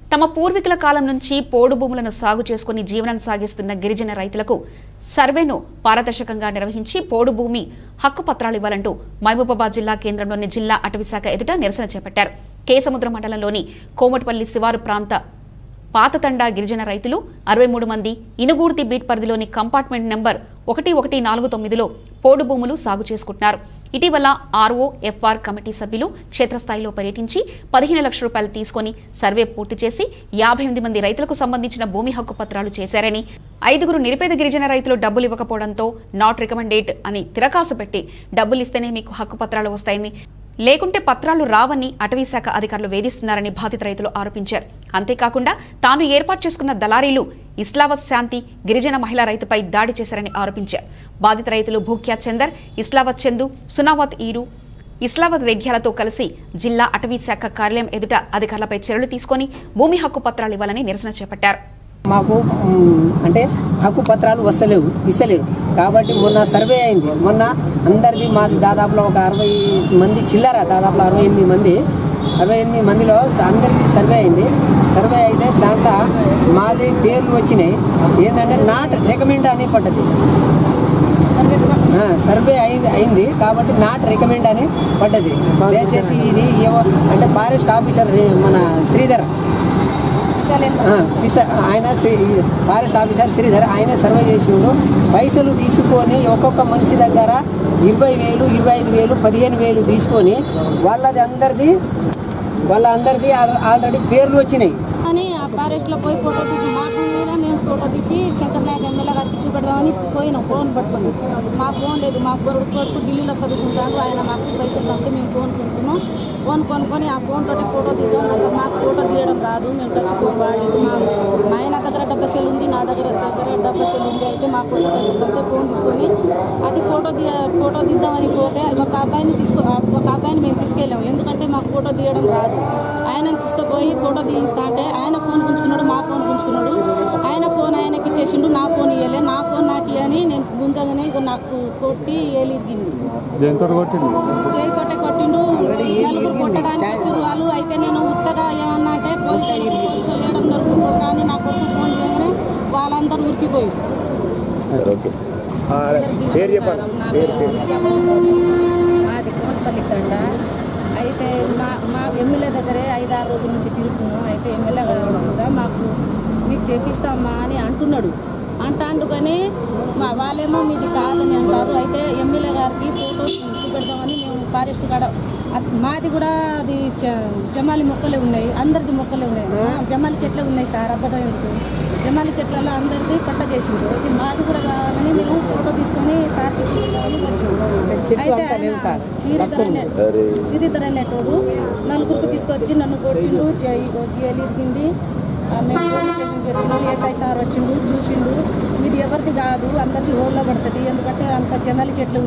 తమ పూర్వీకుల కాలం నుంచి పోడు భూములను సాగు చేసుకుని జీవనం సాగిస్తున్న గిరిజన రైతులకు సర్వేను పారదర్శకంగా నిర్వహించి పోడు భూమి హక్కు పత్రాలు ఇవ్వాలంటూ మహబూబాబాద్ జిల్లా కేంద్రంలోని జిల్లా అటవీశాఖ ఎదుట నిరసన చేపట్టారు కేసముద్ర మండలంలోని కోమటిపల్లి శివారు ప్రాంత పాతతండా గిరిజన రైతులు అరవై మూడు మంది ఇనుగూర్తి బీట్ పరిధిలోని కంపార్ట్మెంట్ నెంబర్ ఒకటి ఒకటి నాలుగు తొమ్మిదిలో పోడు భూములు సాగు చేసుకుంటున్నారు ఇటీవల ఆర్ఓ ఎఫ్ఆర్ కమిటీ సభ్యులు క్షేత్రస్థాయిలో పర్యటించి పదిహేను లక్షల రూపాయలు తీసుకొని సర్వే పూర్తి చేసి యాభై ఎనిమిది మంది రైతులకు సంబంధించిన భూమి హక్కు పత్రాలు చేశారని ఐదుగురు నిరుపేద గిరిజన రైతులు డబ్బులు ఇవ్వకపోవడంతో నాట్ రికమెండేట్ అని తిరకాసు పెట్టి డబ్బులు ఇస్తేనే మీకు హక్కు పత్రాలు వస్తాయని లేకుంటే పత్రాలు రావని అటవీశాఖ అధికారులు వేధిస్తున్నారని బాధిత రైతులు ఆరోపించారు అంతేకాకుండా తాను ఏర్పాటు చేసుకున్న దళారీలు ఇస్లావత్ శాంతి గిరిజన మహిళా రైతుపై దాడి చేశారని ఆరోపించారు బాధిత రైతులు భూక్యా చందర్ ఇస్లావత్ చందు సునావత్ ఈరు ఇస్లావత్ రెడ్యాలతో కలిసి జిల్లా అటవీ శాఖ కార్యాలయం ఎదుట అధికారులపై చర్యలు తీసుకొని భూమి హక్కు పత్రాలు ఇవ్వాలని నిరసన చేపట్టారు మాకు మ్, అంటే హక్కు పత్రాలు వస్తలేవు ఇస్తలేరు కాబట్టి మొన్న సర్వే అయింది మొన్న అందరిది మాది దాదాపులో ఒక అరవై మంది చిల్లర దాదాపులో అరవై ఎనిమిది మంది అరవై ఎనిమిది మందిలో అందరిది సర్వే అయింది సర్వే అయితే దాంట్లో మాది పేర్లు వచ్చినాయి ఏంటంటే నాట్ రికమెండ్ అని పడ్డది ఆ, సర్వే అయింది అయింది కాబట్టి నాట్ రికమెండ్ అని పడ్డది దయచేసి ఇది ఏవో అంటే ఫారెస్ట్ ఆఫీసర్ మన శ్రీధర్ ఆ, పిస- ఆయన శ్రీ- ఫారెస్ట్ ఆఫీసర్ శ్రీధర్ ఆయన సర్వే చేసిండు పైసలు తీసుకొని ఒక్కొక్క మనిషి దగ్గర ఇరవై వేలు ఇరవై ఐదు వేలు పదిహేను వేలు తీసుకొని వాళ్ళది అందరిది వాళ్ళ అందరిది ఆల్- ఆల్రెడీ పేర్లు వచ్చినాయి అని ఆ ఫారెస్ట్లో పోయి ఫోటో తీసి మా ఫోన్ మీద మేము ఫోటో తీసి శంకర్ నాయక్ ఎమ్మెల్యే గారికి చూపెడదామని పోయినాం ఫోన్ పట్టుకొని మా ఫోన్ లేదు మా కొడుకు కొడుకు ఢిల్లీలో చదువుకుంటాడు ఆయన మాకు పైసలు పంపితే మేము ఫోన్ కొనుక్కున్నాం ఫోన్ కొనుక్కొని ఆ ఫోన్ తోటి ఫోటో తీద్దాం అంటే మాకు ఫోటో తీయడం రాదు మేము టచ్ ఫోన్ వాడలేదు మా మా ఆయన దగ్గర డబ్బా సెల్ ఉంది నా దగ్గర దగ్గర డబ్బా సెల్ ఉంది అయితే మా కొడుకు పైసలు పంపితే ఫోన్ తీసుకొని అది ఫోటో తీ ఫోటో తీద్దామని పోతే ఒక అబ్బాయిని తీసుకో ఒక అబ్బాయిని మేము తీసుకెళ్ళాము ఎందుకంటే మాకు ఫోటో తీయడం రాదు ఆయన తీసుకుపోయి ఫోటో తీయిస్తా అంటే ఆయన ఫోన్ గుంజుకున్నాడు మా ఫోన్ గుంజుకున్నాడు ఆయన ఫోన్ ఆయనకి ఇచ్చేసిండు నా ఫోన్ ఇవ్వలే నా ఫోన్ నాకు ఇవ్వని నేను గుంజగానే ఇగో నాకు కొట్టి ఏలిగింది దేంతో కొట్టిండు చేయితోటే కొట్టిండు నలుగురు కొట్టడానికి వచ్చారు వాళ్ళు అయితే నేను ఉత్తగా ఏమన్నా అంటే పోలీసు పోలీసు వేయడం దొరుకుతుంది కానీ నా కొడుకు ఫోన్ చేయగానే వాళ్ళందరూ ఉరికిపోయారు పేరు చెప్పండి నా పేరు మాది కోనపల్లి తండ అయితే మా మా ఎమ్మెల్యే దగ్గరే ఐదారు రోజుల నుంచి తిరుగుతున్నాం అయితే ఎమ్మెల్యే గారు కూడా మాకు మీకు చేపిస్తామా అని అంటున్నాడు అంటాండు కానీ మా వాళ్ళేమో మీది కాదని అంటారు అయితే ఎమ్మెల్యే గారికి ఫోటో చూపెడదామని మేము ఫారెస్ట్ కాడ అద్- మాది కూడా అది చ- జమాలి మొక్కలే ఉన్నాయి అందరిది మొక్కలే ఉన్నాయి ఆ, జమాలి చెట్లే ఉన్నాయి సార్ అబద్ధం ఎందుకు జమాలి చెట్లలో అందరిది పట్ట చేసిండ్రు ఇది మాది కూడా కావాలని మేము ఫోటో తీసుకొని సార్ తీసుకుందామని వచ్చాము చెట్టు అయితే అంతా లేవు సార్. శ్రీధర్ అనే శ్రీధర్ అనేటోడు నలుగురికి తీసుకొచ్చి నన్ను కొట్టిండు జైలు ఇరిగింది ఆ, మేము పోలీస్ స్టేషన్కి వచ్చిండు ఎస్ఐ సార్ వచ్చిండు చూసిండు ఇది ఎవరిది కాదు అందరిది హోల్లో పడుతుంది ఎందుకంటే అంత జనాలి చెట్లు